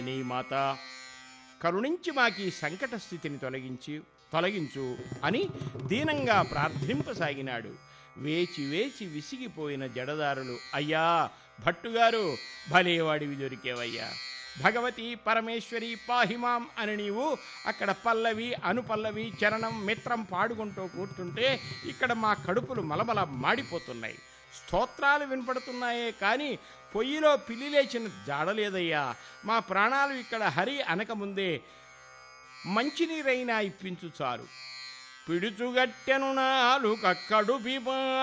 నీ మాత కరుణించి మాకీ సంకట స్థితిని తొలగించి తొలగించు అని దీనంగా ప్రార్థింపసాగినాడు వేచి వేచి విసిగిపోయిన జడదారులు అయ్యా భట్టుగారు భలేవాడివి దొరికేవయ్యా భగవతి పరమేశ్వరి పాహిమాం అని నీవు అక్కడ పల్లవి అనుపల్లవి చరణం మిత్రం పాడుకుంటూ కూర్చుంటే ఇక్కడ మా కడుపులు మలమల మాడిపోతున్నాయి స్తోత్రాలు వినపడుతున్నాయే కానీ పొయ్యిలో పిల్లి లేచిన జాడలేదయ్యా మా ప్రాణాలు ఇక్కడ హరి అనకముందే మంచినీరైనా ఇప్పించు చాలు పిడుచుగట్టెను నాలుక కడుపిమా